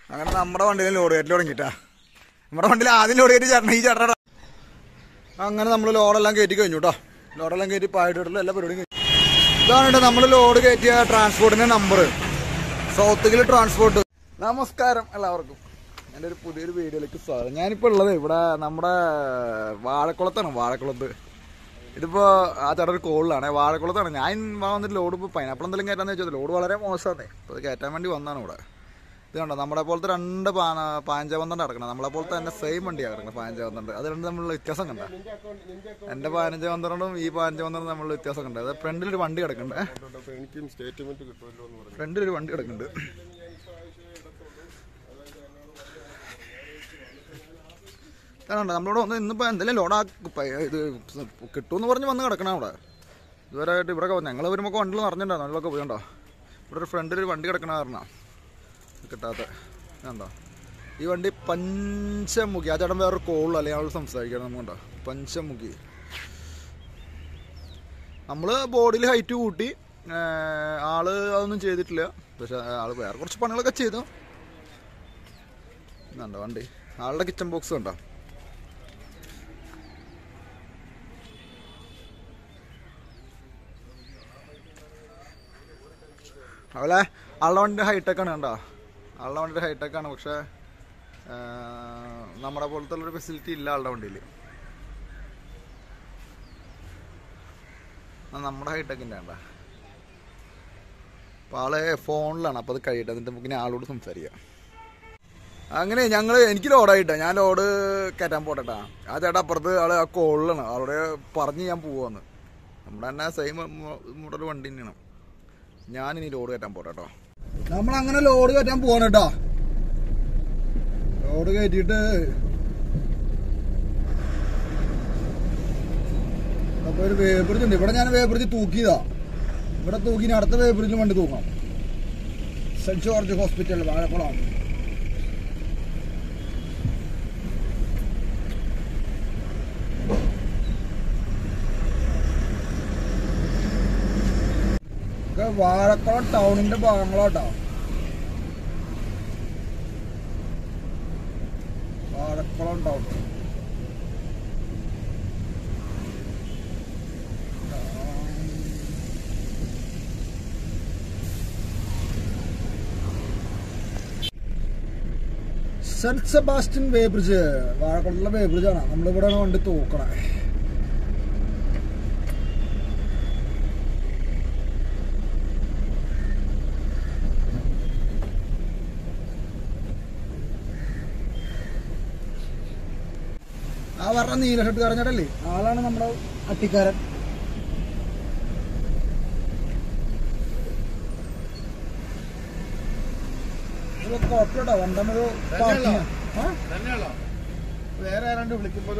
അങ്ങനെ നമ്മുടെ വണ്ടിയിൽ ലോഡ് കയറ്റി തുടങ്ങിട്ടാ നമ്മുടെ വണ്ടിയിൽ ആദ്യം ലോഡ് കയറ്റി ചേട്ടൻ ഈ ചേട്ടൻ അങ്ങനെ നമ്മൾ ലോഡെല്ലാം കയറ്റി കഴിഞ്ഞു കേട്ടോ ലോഡെല്ലാം കയറ്റി പായിട്ടിട്ടുള്ള എല്ലാ പരിപാടിയും കഴിഞ്ഞു ഇതാണ് നമ്മൾ ലോഡ് കയറ്റിയ ട്രാൻസ്പോർട്ടിന്റെ നമ്പർ സൗത്തുകിൽ ട്രാൻസ്പോർട്ട് നമസ്കാരം എല്ലാവർക്കും എൻ്റെ ഒരു പുതിയൊരു വീഡിയോയിലേക്ക് സ്വാഗതം ഞാനിപ്പോൾ ഉള്ളത് ഇവിടെ നമ്മുടെ വാഴക്കുളത്താണ് വാഴക്കുളത്ത് ഇതിപ്പോ ആ ചേട്ടൻ ഒരു കോളിലാണ് വാഴക്കുളത്താണ് ഞാൻ വന്നിട്ട് ലോഡ് ഇപ്പോൾ പൈനാപ്പിൾ എന്തെങ്കിലും കയറ്റാന്ന് വെച്ചത് ലോഡ് വളരെ മോശമാണ് ഇപ്പോൾ അത് കയറ്റാൻ വേണ്ടി വന്നതാണ് ഇവിടെ ഇത് കണ്ടോ നമ്മളെ പോലത്തെ രണ്ട് പാന പാഞ്ച പന്ത്രണ്ട് കിടക്കണം നമ്മളെ പോലത്തെ തന്നെ സെയിം വണ്ടിയാണ് കിടക്കുന്നത് പാഞ്ച പന്ത്രണ്ട് അത് രണ്ട് തമ്മിലുള്ള വ്യത്യാസം കണ്ട എൻ്റെ പതിനഞ്ച് പന്ത്രണ്ടും ഈ പതിനഞ്ച് പന്ത്രണ്ടും തമ്മിലുള്ള വ്യത്യാസം കണ്ട അത് ഫ്രണ്ടിലൊരു വണ്ടി കിടക്കണ്ടേ അപ്പൊ എനിക്കും സ്റ്റേറ്റ്മെന്റ് കിട്ടുമല്ലോ എന്ന് പറഞ്ഞു ഫ്രണ്ടിലൊരു വണ്ടി കിടക്കുന്നുണ്ട് ഇതാണ് നമ്മളിവിടെ വന്ന് ഇന്നിപ്പോൾ എന്തെങ്കിലും ലോഡാ ഇത് കിട്ടുമെന്ന് പറഞ്ഞ് വന്ന് കിടക്കണം അവിടെ ഇതുവരെ ആയിട്ട് ഇവിടെ ഞങ്ങൾ വരുമ്പോൾ വണ്ടിയിൽ നിറഞ്ഞിട്ടുണ്ടോ നല്ലതൊക്കെ പോയിണ്ടോ ഇവിടെ ഒരു ഫ്രണ്ടിൽ ഒരു വണ്ടി കിടക്കണ കാരണം കിട്ടാത്ത കണ്ടോ ഈ വണ്ടി പഞ്ചമുഖി ആ ചേട്ടൻ വേറൊരു കോളിൽ അല്ലെങ്കിൽ അവൾ സംസാരിക്കണം നമുക്കുണ്ടോ പഞ്ചമുഖി നമ്മൾ ബോഡിയിൽ ഹൈറ്റ് കൂട്ടി ആ, ആള് അതൊന്നും ചെയ്തിട്ടില്ല പക്ഷെ ആള് വേറെ കുറച്ച് പണികളൊക്കെ ചെയ്തു കണ്ടോ വണ്ടി ആളുടെ കിച്ചൺ ബോക്സ് കണ്ടോ അതുപോലെ ആളുടെ വണ്ടി ഹൈടെക് ആണ് കണ്ടോ ആളുടെ വണ്ടി ഹൈടെക് ആണ് പക്ഷെ ആ, നമ്മുടെ പോലത്തെ ഉള്ളൊരു ഫെസിലിറ്റി ഇല്ല ആളുടെ വണ്ടിയിൽ ആ, നമ്മുടെ ഹൈടെക്കിൻ്റെ വേണ്ട അപ്പോൾ ആള് ഫോണിലാണ് അപ്പോൾ അത് കഴിയട്ടെ എന്നിട്ട് നമുക്ക് ഇനി ആളോട് സംസാരിക്കാം അങ്ങനെ ഞങ്ങൾ എനിക്ക് ലോഡായിട്ടാ ഞാൻ ലോഡ് കയറ്റാൻ പോട്ടെട്ടാ ആ ചേട്ടാ അപ്പുറത്ത് ആള് ആ കോളിലാണ് ആളോട് പറഞ്ഞ് ഞാൻ പോവാന്ന് നമ്മുടെ തന്നെ സെയിം മോഡൽ വണ്ടി തന്നെയാണ് ഞാൻ ഇനി ലോഡ് കയറ്റാൻ പോട്ടെ കേട്ടോ നമ്മൾ അങ്ങനെ ലോഡ് കയറ്റാൻ പോവാണ് കേട്ടോ ലോഡ് കയറ്റിയിട്ട് അപ്പൊ ഒരു വേബ്രിഡ്ജ് ഉണ്ട് ഇവിടെ ഞാൻ വേബ്രിഡ്ജ് തൂക്കിയതാ ഇവിടെ തൂക്കി ഇനി അടുത്ത വേബ്രിഡ്ജിൽ വണ്ടി തൂക്കണം സെന്റ് ജോർജ് ഹോസ്പിറ്റൽ വാഴക്കുളം ഇത് വാഴക്കുളം ടൗണിന്റെ ഭാഗങ്ങളാട്ടോ Vazhakulam town saint Sebastian weighbridge വാഴക്കുളത്തുള്ള വേബ്രിഡ്ജ് ആണ് നമ്മളിവിടെ വണ്ടി തൂക്കണേ ആ പറഞ്ഞ നീല ഷർട്ട് കറഞ്ഞിട്ടല്ലേ ആളാണ് നമ്മുടെ അട്ടിക്കാരൻ ഇത് കുഴപ്പമില്ല വണ്ടമൊരു പാർക്കിങ് ആ തന്നെയാണോ വേറെ ആരാണ്ട് വിളിക്കുമ്പോഴോ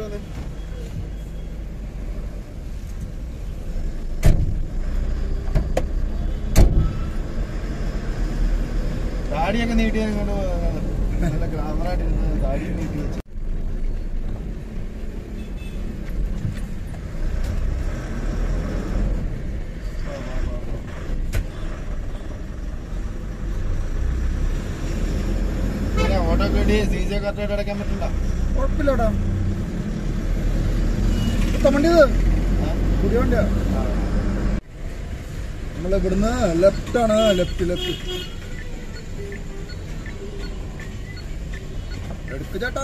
താടിയൊക്കെ നീട്ടി ഇങ്ങോട്ട് നല്ല ഗ്ലാമറായിട്ട് ഇരുന്ന് താടിയും നീട്ടി വെച്ച് ഓട്ടോ കേടി സി ജെ കറക്റ്റായിട്ട് അടയ്ക്കാൻ പറ്റില്ല കുഴപ്പമില്ലടാ ഇപ്പൊ വണ്ടി ഇത് പുതിയ വണ്ടിയാ നമ്മൾ ഇവിടുന്ന് ലെഫ്റ്റ് ആണ് ലെഫ്റ്റ് ലെഫ്റ്റ് എടുക്ക് ചേട്ടാ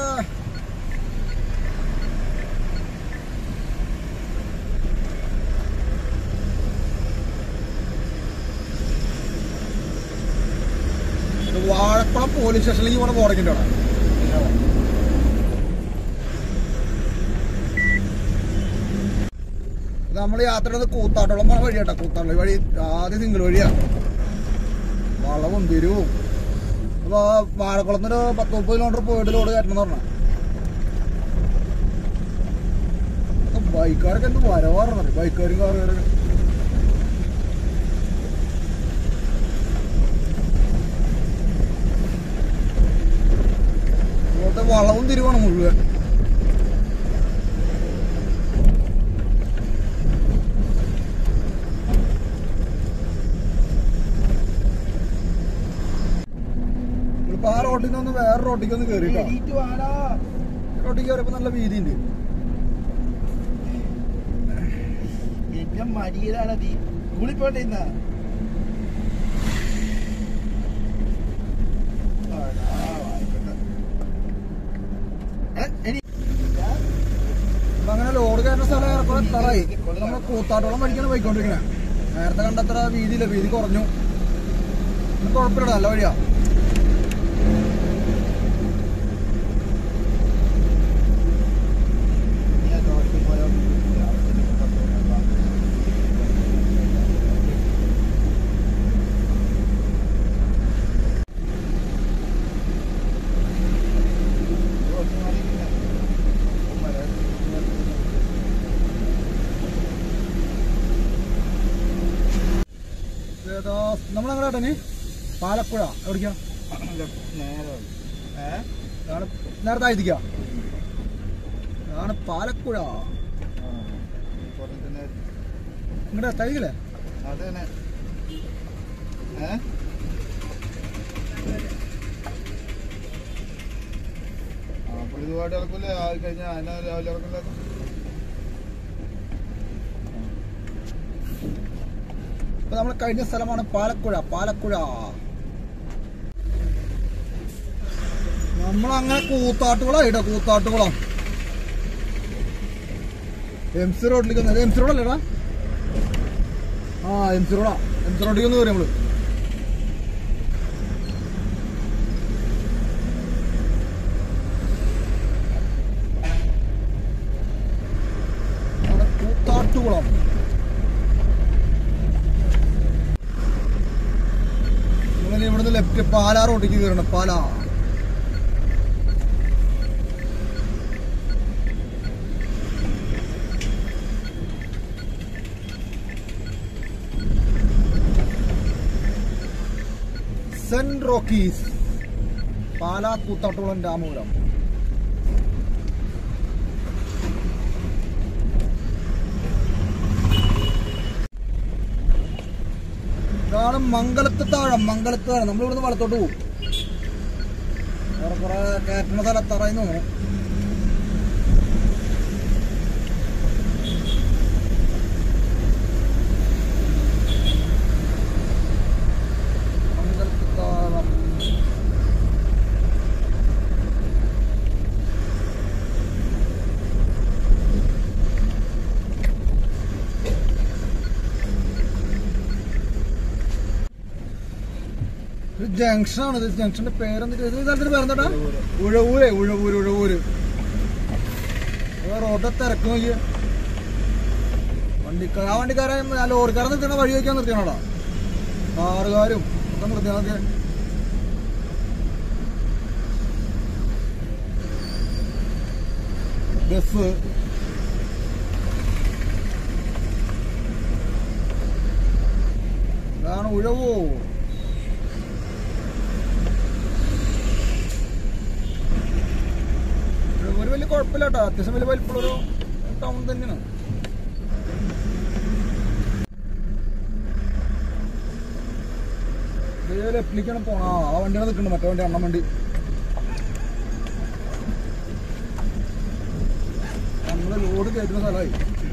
ഇത് വാഴക്കുളം പോലീസ് സ്റ്റേഷനിലേക്ക് പോണ ബോർഡിങ്ങിൻ്റെ അവിടെ നമ്മൾ യാത്ര ചെയ്തത് കൂത്താട്ടോളം പോണ വഴിയാട്ടാ കൂത്താട്ടോളം ഈ വഴി ആദ്യം സിംഗിൾ വഴിയാ വളവും തിരുവും അപ്പൊ വാഴക്കുളത്തിന് ഒരു പത്ത് മുപ്പത് കിലോമീറ്റർ പോയിട്ട് ലോഡ് കയറ്റണം എന്ന് പറഞ്ഞ ബൈക്കാരൊക്കെ എന്ത് വരവാറുണ്ട് ബൈക്കാരും കാറുകാരൊക്കെ ഇവിടുത്തെ വളവും തിരുവാണ് മുഴുവൻ ഇപ്പൊ ആ റോഡിൽ നിന്ന് വേറെ റോഡിലേക്ക് ഒന്ന് കയറി കേട്ടോ എണീറ്റ് വാടാ റോഡിൽ കയറിയപ്പോ നല്ല വീതിയുണ്ട് എന്റെ മടിയിലാണ് നീ സ്കൂളിൽ പോട്ടെ ഇന്നാ ആടാ, വായിക്കട്ടെ. ഏ, എണീ- അപ്പൊ അങ്ങനെ ലോഡ് കയറുന്ന സ്ഥലം ഏറെക്കുറെ എത്താറായി നമ്മൾ കൂത്താട്ടോളം വഴിക്കാണ് പോയിക്കൊണ്ടിരിക്കണേ നേരത്തെ കണ്ടത്ര വീതിയില്ല വീതി കുറഞ്ഞു ഇത് കുഴപ്പമില്ല നല്ല വഴിയാ നീ ആ തോട്ടിൽ പോയാ അവിടെ കൊണ്ടുപോകാം. കുറച്ച് മാറിയിരിക്കുന്നെ. ഓ, മലയാളം. ഏതാ നമ്മളങ്ങനെ ഏട്ടന് പാലപ്പുഴ എവിടേക്കാ നേരെ ഏ ഇതാണ് നേരത്തെ ആയിരിക്കാം ഇതാണ് പാലപ്പുഴ കുറച്ച് തന്നെ ഇങ്ങടെ തൈകളെ അത് തന്നെ ഏ ആ പുള്ളി ഇതുമായിട്ട് ഇറക്കൂലേ ആ കഴിഞ്ഞാൽ അതിനെ രാവിലെ ഇറക്കില്ല ഇപ്പൊ നമ്മൾ കഴിഞ്ഞ സ്ഥലമാണ് പാലക്കുഴ പാലക്കുഴ നമ്മളങ്ങനെ കൂത്താട്ടുകുളായിട്ടോ കൂത്താട്ടുകുളം എം സി റോഡിലേക്ക് വന്നത് എം സി റോഡല്ലേടാ ആ എം സി റോഡാ എം സി റോഡിലേക്ക് ഒന്ന് കയറി നമ്മള് അവിടെ കൂത്താട്ടുകുളം ഇങ്ങനെ ഇവിടുന്ന് ലെഫ്റ്റ് പാലാ റോഡിലേക്ക് കയറണം പാലാ സെന്റ് റോക്കീസ് പാലാ കൂത്താട്ടുകുളം രാമപുരം ഇതാണ് മംഗലത്ത് താഴം മംഗലത്ത് താഴം നമ്മൾ ഇവിടുന്ന് വലത്തോട്ട് പോകും വേറെ കുറെ കയറ്റുന്ന സ്ഥലത്തറയുന്നു തോന്നുന്നു മംഗലത്ത് താഴം ഇത് ജംഗ്ഷനാണ് ഇത് ജംഗ്ഷന്റെ പേരെന്തിട്ട് ഇത് സ്ഥലത്തിന്റെ പേരെന്താ ഉഴവൂരെ ഉഴവൂര് ഉഴവൂര് റോഡ് തിരക്ക് നോക്കിയ വണ്ടിക്കാർ ആ വണ്ടിക്കാരെ ആ ലോറിക്കാരൻ നിർത്തിയണ വഴി വയ്ക്കാൻ നിർത്തിയണോടാ കാറുകാരും ഒക്കെ നിർത്തിയാണൊക്കെ ബസ് ഇതാണ് ഉഴവോ ഒരു വലിയ കുഴപ്പമില്ല കേട്ടോ അത്യാവശ്യം വലിയ വലിപ്പമുള്ളൊരു ടൗൺ തന്നെയാണ് ലെഫ്റ്റിലേക്കാണ് പോണ ആ വണ്ടിയാണ് നിൽക്കുന്നത് മറ്റേ വണ്ടി അണ്ണൻ വണ്ടി നമ്മള് ലോഡ് കയറ്റുന്ന സ്ഥലമായി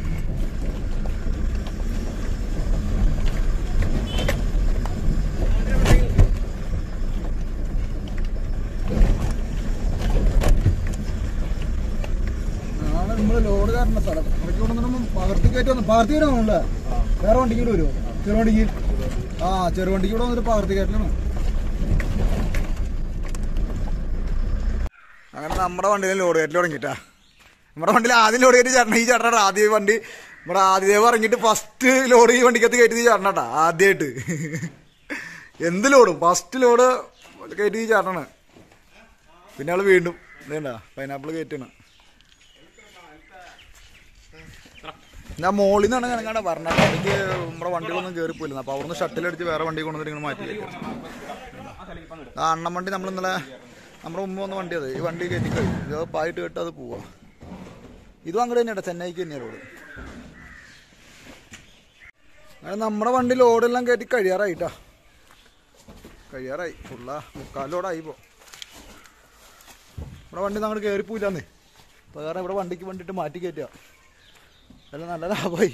നാളെ നമ്മള് ലോഡ് കയറുന്ന സ്ഥലം അവിടേക്ക് കൊണ്ടുവന്നു പകർത്തി കയറ്റി വന്നു പകർത്തി കയറ്റാണല്ലേ വേറെ വണ്ടിക്ക് കൂടെ വരുമോ ചെറുവണ്ടിക്ക് ആ ചെറുവണ്ടിക്ക് കൂടെ വന്നിട്ട് പകർത്തി കയറ്റലാണ് അങ്ങനെ നമ്മുടെ വണ്ടിയിൽ ലോഡ് കയറ്റൽ തുടങ്ങിട്ടാ നമ്മുടെ വണ്ടിയിൽ ആദ്യം ലോഡ് കയറ്റി ചേട്ടൻ ഈ ചേട്ടനാ ആദ്യം വണ്ടി നമ്മുടെ ആദ്യദേവ് ഇറങ്ങിയിട്ട് ഫസ്റ്റ് ലോഡ് ഈ വണ്ടിക്കകത്ത് കയറ്റി ചേട്ടനാട്ടാ ആദ്യമായിട്ട് എന്ത് ലോഡും ഫസ്റ്റ് ലോഡ് കയറ്റി ചേട്ടനാണ് പിന്നെ ആള് വീണ്ടും ഇതേണ്ട പൈനാപ്പിൾ കയറ്റണം ഞാൻ മോളിൽ നിന്നാണ് കണക്കാണ് പറഞ്ഞത് എനിക്ക് നമ്മുടെ വണ്ടികളൊന്നും കയറി പോയില്ല അപ്പൊ അവിടുന്ന് ഷട്ടിലടിച്ച് വേറെ വണ്ടി കൊണ്ടുവന്നിട്ട് ഇങ്ങനെ മാറ്റി കയറ്റി ആ അണ്ണൻ വണ്ടി നമ്മൾ ഇന്നലെ നമ്മുടെ മുമ്പ് വന്ന വണ്ടി അത് ഈ വണ്ടി കയറ്റി കഴിഞ്ഞു ഇത് പായിട്ട് കേട്ട് അത് പോവാ ഇതും അങ്ങോട്ട് തന്നെയാണ് ചെന്നൈക്ക് തന്നെയാണ് റോഡ് അങ്ങനെ നമ്മുടെ വണ്ടി ലോഡെല്ലാം കയറ്റി കഴിയാറായിട്ടാ കഴിയാറായി ഫുള്ള മുക്കാൽ ലോഡായി പോ ഇവിടെ വണ്ടി നമ്മൾ കയറിപ്പോയില്ലാന്നേ അപ്പോൾ കാരണം ഇവിടെ വണ്ടിക്ക് വേണ്ടിയിട്ട് മാറ്റി കയറ്റുക അതെല്ലാം നല്ല ലാഭമായി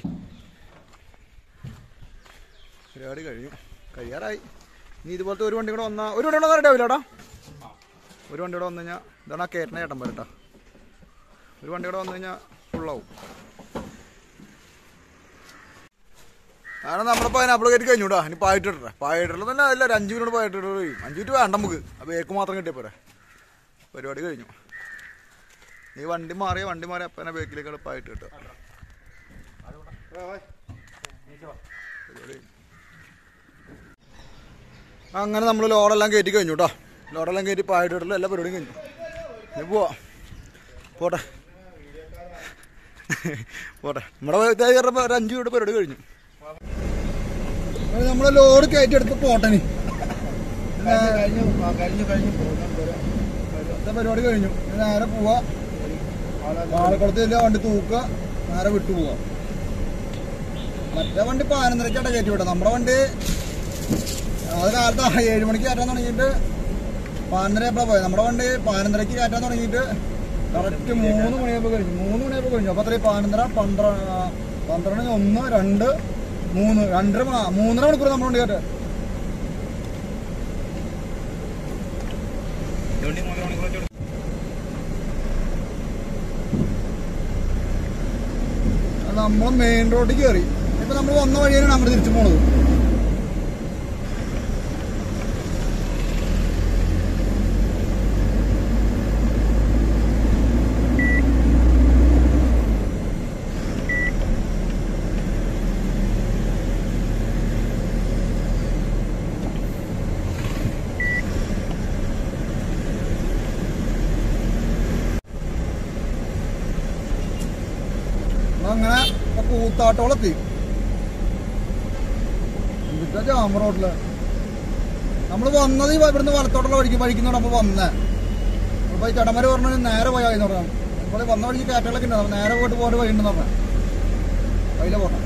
പരിപാടി കഴിഞ്ഞു കഴിയാറായി ഇനി ഇതുപോലത്തെ ഒരു വണ്ടി കൂടെ വന്നാൽ ഒരു വണ്ടി കൂടെ റെഡി ആവില്ലടാ ഒരു വണ്ടി കൂടെ വന്നു കഴിഞ്ഞാൽ ഇതാണ് ആ കയറ്റണ ചേട്ടൻ വരട്ടാ ഒരു വണ്ടി കൂടെ വന്നു കഴിഞ്ഞാൽ ഫുള്ളാവും കാരണം നമ്മളിപ്പോൾ പൈനാപ്പിൾ കയറ്റി കഴിഞ്ഞൂടാ ഇനി പായിട്ടിട്ടെ പായിട്ടില്ല തന്നെ അല്ല ഒരു അഞ്ച് മിനിറ്റ് പായിട്ടിട്ട് കഴിയും അഞ്ച് മിനിറ്റ് വേണ്ട നമുക്ക് ആ ബേക്ക് മാത്രം കിട്ടിയ പോരെ പരിപാടി കഴിഞ്ഞു നീ വണ്ടി മാറിയ വണ്ടി മാറി അപ്പനെ ബേക്കിലേക്ക് പായിട്ട് കിട്ടുക പരിപാടി കഴിഞ്ഞു. അങ്ങനെ നമ്മൾ ലോഡെല്ലാം കയറ്റി കഴിഞ്ഞു കേട്ടോ ലോഡെല്ലാം കയറ്റി പായിട്ടിട്ടുള്ള എല്ലാ പരിപാടിയും കഴിഞ്ഞു ഇനി പോവാ പോട്ടെ പോട്ടെ നമ്മുടെ ഇതായി കാരണം ഒരു അഞ്ച് മിനിറ്റ് പരിപാടി കഴിഞ്ഞു നമ്മളെ ലോഡ് കയറ്റി എടുത്ത് പോട്ടനി കഴിഞ്ഞു ആ, കഴിഞ്ഞു കഴിഞ്ഞു പോകാം, പോരാം. ഇന്നത്തെ പരിപാടി കഴിഞ്ഞു ഇനി നേരെ പോവാ പാലക്കുളത്ത് ചെല്ലുക വണ്ടി തൂക്കുക നേരെ വിട്ടു പോവാ മറ്റേ വണ്ടി പതിനൊന്നരക്കാട്ടെ കയറ്റി വിടാം നമ്മുടെ വണ്ടി അത് കാലത്ത് ആ ഏഴ് മണിക്ക് കയറ്റാൻ തുടങ്ങിയിട്ട് പതിനൊന്നര എപ്പോഴാണ് പോയത് നമ്മുടെ വണ്ടി പതിനൊന്നരക്ക് കയറ്റാൻ തുടങ്ങിയിട്ട് കറക്റ്റ് മൂന്ന് മണിയായപ്പോൾ കഴിഞ്ഞു മൂന്ന് മണിയായപ്പോൾ കഴിഞ്ഞു അപ്പോൾ അത്രയും പതിനൊന്നര പന്ത്രണ്ട് പന്ത്രണ്ട് ഒന്ന് രണ്ട് മൂന്ന് രണ്ടര മണി ആ, മൂന്നര മണിക്കൂർ നമ്മുടെ വണ്ടി കയറ്റാൻ നമ്മൾ മെയിൻ റോഡിൽ കയറി ഇപ്പൊ നമ്മൾ വന്ന വഴിയാണ് അങ്ങോട്ട് തിരിച്ചു പോണത് അങ്ങനെ ഇപ്പൊ കൂത്താട്ടോളെത്തി എന്നിട്ടാ ജാമ റോഡില് നമ്മൾ വന്നത് ഈ ഇവിടുന്ന് വലത്തോട്ടുള്ള വഴിക്ക് വഴിക്കുന്നോണ്ട് അപ്പൊ വന്നേ അപ്പൊ ഈ ചടമര് പറഞ്ഞു നേരെ പോയാൽ പറഞ്ഞു അപ്പോൾ വന്ന വഴിക്ക് കാറ്റുകളൊക്കെ ഉണ്ട് നേരെ പോയിട്ട് പോയിട്ട് വഴി ഉണ്ടെന്ന് പറഞ്ഞു അതിലെ പോട്ടെ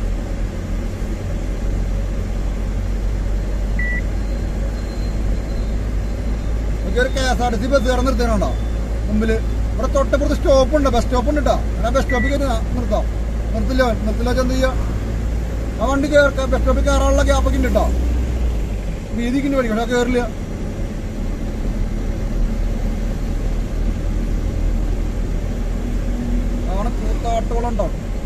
നമുക്ക് ഒരു K S R T C bus കയറി നിർത്തിയാണോ മുമ്പില് ഇവിടെ തൊട്ടപ്പുറത്ത് സ്റ്റോപ്പ് ഉണ്ട് ബസ് സ്റ്റോപ്പ് ഉണ്ട് കേട്ടോ ഞാൻ ബസ് സ്റ്റോപ്പിൽ കയറി നിർത്താം നിർത്തില്ല നിർത്തില്ല വെച്ചാൽ എന്ത് ചെയ്യാ ആ വണ്ടി കയറി ബസ് സ്റ്റോപ്പിൽ കയറാനുള്ള ഗ്യാപ്പൊക്കെ ഉണ്ട് കേട്ടോ വീതിക്ക് ഉണ്ട് പഠിക്കും പക്ഷെ കയറില്ല അവിടെ കൂത്താട്ടുകളുണ്ടോ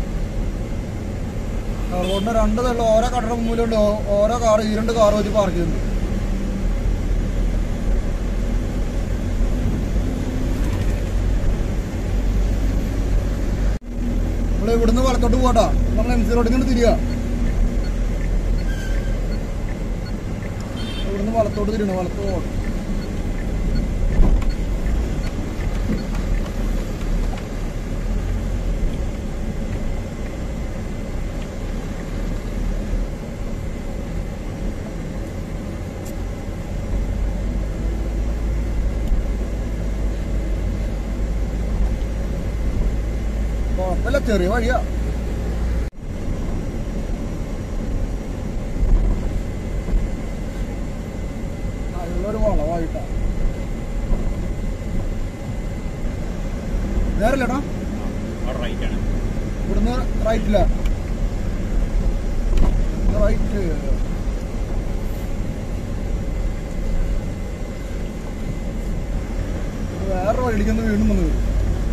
റോഡിന് രണ്ട് തള്ള ഓരോ കടയുടെ മുമ്പിലുണ്ട് ഓ- ഓരോ കാർ ഈ രണ്ട് കാർ വെച്ച് പാർക്ക് ചെയ്യുന്നുണ്ട് നമ്മൾ ഇവിടുന്ന് വലത്തോട്ട് പോട്ടാ നമ്മൾ എം സി റോഡിൽ നിന്ന് തിരിക ഇവിടുന്ന് വലത്തോട്ട് തിരിയണം വലത്ത് പോകണം കുഴപ്പമില്ല ചെറിയ വഴിയാ നല്ലൊരു വളവായിട്ടാ നേരല്ലേടാ ഇവിടുന്ന് റൈറ്റില്ല റൈറ്റ് വേറെ വഴിയിലേക്കൊന്ന് വീണ്ടും വന്നു വരും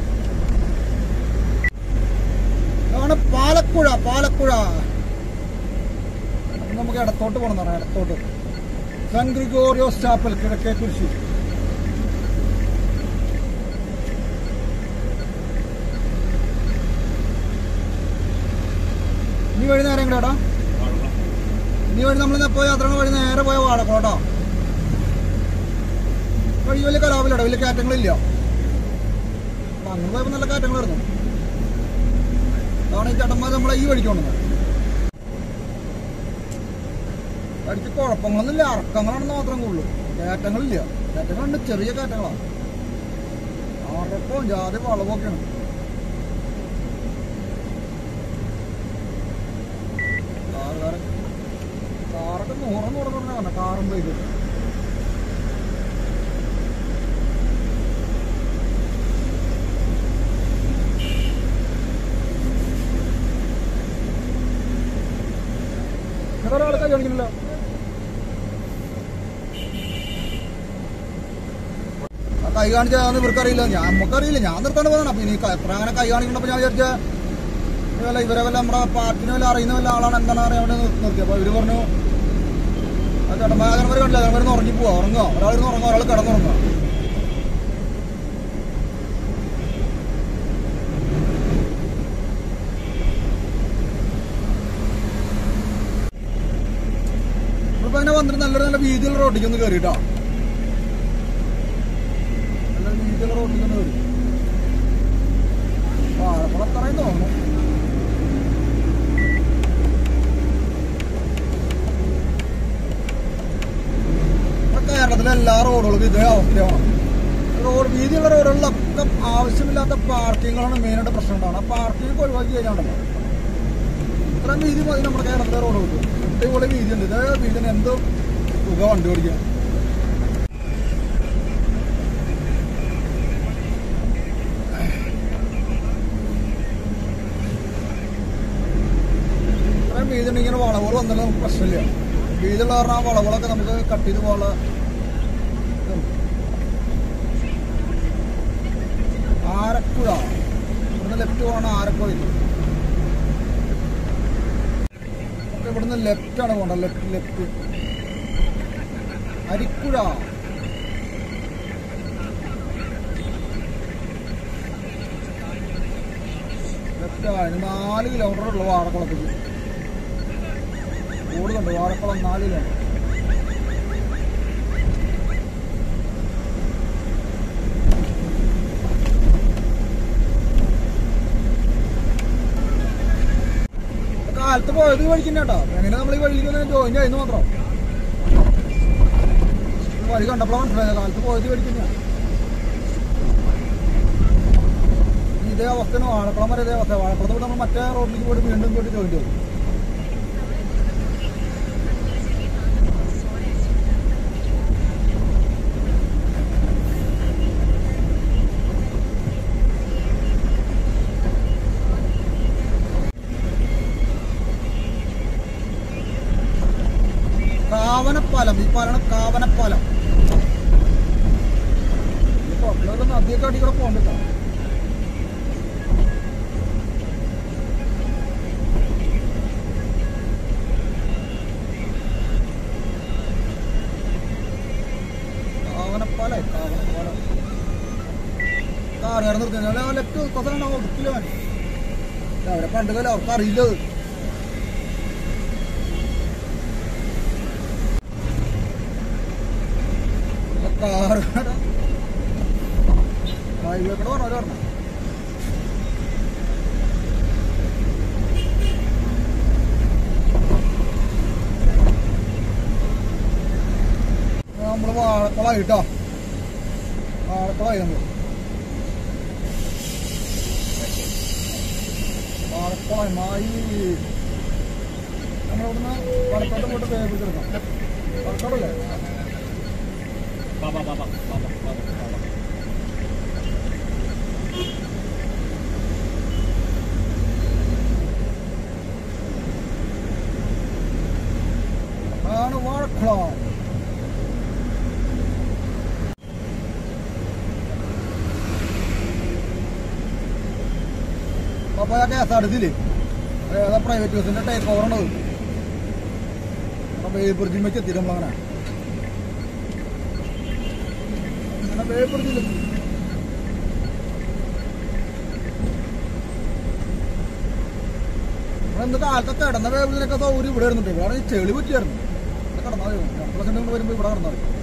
ഇതാണ് പാലക്കുഴ പാലക്കുഴ അപ്പൊ നമുക്ക് ഇടത്തോട്ട് പോകണം പറയാം ഇടത്തോട്ട് സെൻ ഗ്രിഗോറിയോസ് ചാപ്പൽ കിഴക്കേ കുരിശി നീ വഴി നേരെ എങ്ങടാ നീ വഴി നമ്മൾ പോയ യാത്ര വഴി നേരെ പോയ വാഴക്കോട്ടോ വഴി വലിയ കലാപില്ലട്ടോ വലിയ കയറ്റങ്ങളില്ല അപ്പൊ അങ്ങനെ പോയപ്പോ നല്ല കയറ്റങ്ങളായിരുന്നു അതാണ് ഈ ചേട്ടന്മാർ നമ്മളെ ഈ വഴിക്ക് കൊണ്ടുവന്നത് അടിച്ച് കുഴപ്പങ്ങളൊന്നുമില്ല അറക്കങ്ങളാണെന്ന് മാത്രം കൂടുതൽ കയറ്റങ്ങളില്ല കയറ്റങ്ങളുണ്ട് ചെറിയ കയറ്റങ്ങളാണ് അറക്കവും ജാതി വളവൊക്കെയാണ് കാറുകാരൻ കാറൊക്കെ നൂറെന്ന് പറഞ്ഞാൽ പറഞ്ഞ കാറും ബൈക്കും കൈ കാണിച്ചാന്ന് ഇവർക്കറിയില്ല ഞാൻ നമുക്കറിയില്ല ഞാൻ നിർത്താണ്ട് പോകണം അപ്പൊ ഇനി ക- എത്ര അങ്ങനെ കൈ കാണിക്കണ്ടപ്പോ ഞാൻ വിചാരിച്ച വല്ല ഇവരെ വല്ല നമ്മുടെ പാർട്ടിനെ വല്ല അറിയുന്ന വല്ല ആളാണ് എന്താണ് അറിയാൻ വേണ്ടി നിർത്തി അപ്പൊ ഇവര് പറഞ്ഞു ആ ചേട്ടന്മാർ കണ്ടില്ല ചേട്ടന്മാർ ഉറങ്ങി പോവാ ഉറങ്ങോ ഒരാൾ ഇരുന്ന് ഉറങ്ങോ ഒരാൾ കിടന്നുറങ്ങോ നമ്മളിപ്പോ അങ്ങനെ വന്നിട്ട് നല്ലൊരു നല്ല വീതിയുള്ള റോഡിലേക്ക് ഒന്ന് കയറിട്ടോ നല്ല വീതിയുള്ള റോഡിലേക്ക് ഒന്ന് കയറി പാലപ്പുഴ അത്രയും തോന്നുന്നു നമ്മുടെ കേരളത്തിലെ എല്ലാ റോഡുകൾക്കും ഇതേ അവസ്ഥയാണ് റോഡ് വീതിയുള്ള റോഡുകളിലൊക്കെ ആവശ്യമില്ലാത്ത പാർക്കിങ്ങുകളാണ് മെയിനായിട്ട് പ്രശ്നം ഉണ്ടാവുന്നത് ആ പാർക്കിംഗ് ഒഴിവാക്കി കഴിഞ്ഞാണ്ടല്ലോ ഇത്രയും വീതി മതി നമ്മുടെ കേരളത്തിലെ റോഡുകൾക്ക് ഇതേപോലെ വീതി ഉണ്ട് ഇതേ വീതിന് എന്ത് തുക വണ്ടി ഓടിക്കാൻ ഇത്രയും വീതി ഉണ്ട് ഇങ്ങനെ വളവുകൾ വന്നാലും നമുക്ക് പ്രശ്നമില്ല വീതിയുള്ള കാരണം ആ വളവുകളൊക്കെ നമുക്ക് കട്ട് ചെയ്ത് പോകാനുള്ള ഇതുണ്ട്. ആരക്കുഴ ഇവിടുന്ന് ലെഫ്റ്റ് പോകണം ആരക്കുഴ നമുക്ക് ഇവിടുന്ന് ലെഫ്റ്റ് ആണ് പോകേണ്ടത് ലെഫ്റ്റ് ലെഫ്റ്റ് അരിക്കുഴ ലെഫ്റ്റ് അതിന് നാല് കിലോമീറ്റർ ഉള്ളു വാഴക്കുളത്തേക്ക് റോഡ് കണ്ടു വാഴക്കുളം നാല് കിലോമീറ്റർ കാലത്ത് പോയത് ഈ വഴിക്ക് കേട്ടോ എങ്ങനെ നമ്മൾ ഈ വഴിക്ക് ഒന്ന് ജോയിൻ ചെയ്യുന്നു മാത്രം ഈ വഴി കണ്ടപ്പോഴാണ് മനസ്സിലായത് കാലത്ത് പോയത് ഈ വഴിക്ക് തന്നെയാണ് ഇതേ അവസ്ഥയാണ് വാഴക്കുളം വരെ ഇതേ അവസ്ഥ വാഴക്കുളത്ത് പോയിട്ട് നമ്മൾ മറ്റേ റോഡിലേക്ക് പോയിട്ട് വീണ്ടും പോയിട്ട് ജോയിൻ ചെയ്തു കാവനപ്പാലം ഈ പാലാണ് കാവനപ്പാലം ഈ കുഴപ്പമില്ലാത്ത നദിയൊക്കെ അടി കൂടെ പോകണ്ടിട്ടോ കാവനപ്പാലേ കാവനപ്പാലം കാറുകാരൻ നിർത്തി ലെഫ്റ്റ് കൊസലുണ്ടോ ഒടുക്കില്ല അവരെ പണ്ട് കാലം അവർക്ക് അറിയില്ലത് കാറ് ഹൈവേ കൂടെ പറഞ്ഞു പറഞ്ഞു നമ്മള് വാഴക്കുളമായി കേട്ടോ വാഴക്കുളമായി നമ്മള് വാഴക്കുളമായി മായി നമ്മളിവിടുന്ന് വടക്കോട്ട് പോയിട്ട് വേവിച്ചെടുക്കാം വടക്കോട്ടല്ലേ ആണ് വാഴക്കുളം അപ്പൊ കെ എസ് ആർ ടി സിയില് ഏതാ പ്രൈവറ്റ് ബസ്സിന്റെ ടേക്ക് ഓവർ ഉണ്ടത് അപ്പൊ വേപ്പുറജിൽ വെച്ച് എത്തി നമ്മളങ്ങനെ അങ്ങനെ വേപ്പുറജിലെത്തി എന്ത് കാലത്തൊക്കെ കിടന്ന വേപ്പിലൊക്കെ സൗകര്യം ഇവിടെ ഇരുന്നിട്ട് ഇവിടെ ഈ ചെളി പറ്റിയായിരുന്നു ഇവിടെ കിടന്നാൽ മതി രണ്ട് ലക്ഷം രൂപ വരുമ്പോൾ ഇവിടെ കിടന്നാൽ മതി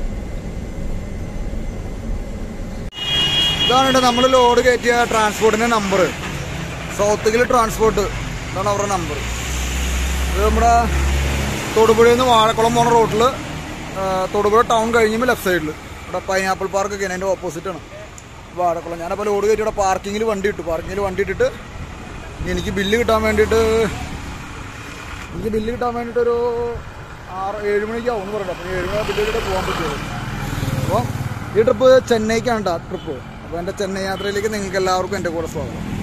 ഇതാണ് നമ്മൾ ലോഡ് കയറ്റിയ ട്രാൻസ്പോർട്ടിന്റെ നമ്പർ സൗത്തുകിൽ ട്രാൻസ്പോർട്ട് ഇതാണ് അവരുടെ നമ്പർ ഇത് നമ്മുടെ തൊടുപുഴയിൽ നിന്ന് വാഴക്കുളം പോണ റോട്ടിൽ തൊടുപുഴ ടൗൺ കഴിയുമ്പോൾ ലെഫ്റ്റ് സൈഡിൽ ഇവിടെ പൈനാപ്പിൾ പാർക്ക് ഒക്കെ അതിൻ്റെ ഓപ്പോസിറ്റാണ് വാഴക്കുളം ഞാനപ്പോൾ ലോഡ് കയറ്റി ഇവിടെ പാർക്കിങ്ങിൽ വണ്ടി ഇട്ടു പാർക്കിങ്ങിൽ വണ്ടി ഇട്ടിട്ട് ഇനി എനിക്ക് ബില്ല് കിട്ടാൻ വേണ്ടിയിട്ട് എനിക്ക് ബില്ല് കിട്ടാൻ വേണ്ടിയിട്ട് ഒരു ആറ് ഏഴ് മണിക്കാവും എന്ന് പറഞ്ഞു അപ്പോൾ ഏഴ് മണി ബില്ല് കിട്ടിട്ട് പോകാൻ പറ്റുമോ അപ്പോൾ ഈ ട്രിപ്പ് ചെന്നൈക്കാണ് കേട്ടോ ട്രിപ്പ് അപ്പോൾ എൻ്റെ ചെന്നൈ യാത്രയിലേക്ക് നിങ്ങൾക്ക് എല്ലാവർക്കും എൻ്റെ കൂടെ സ്വാഗതം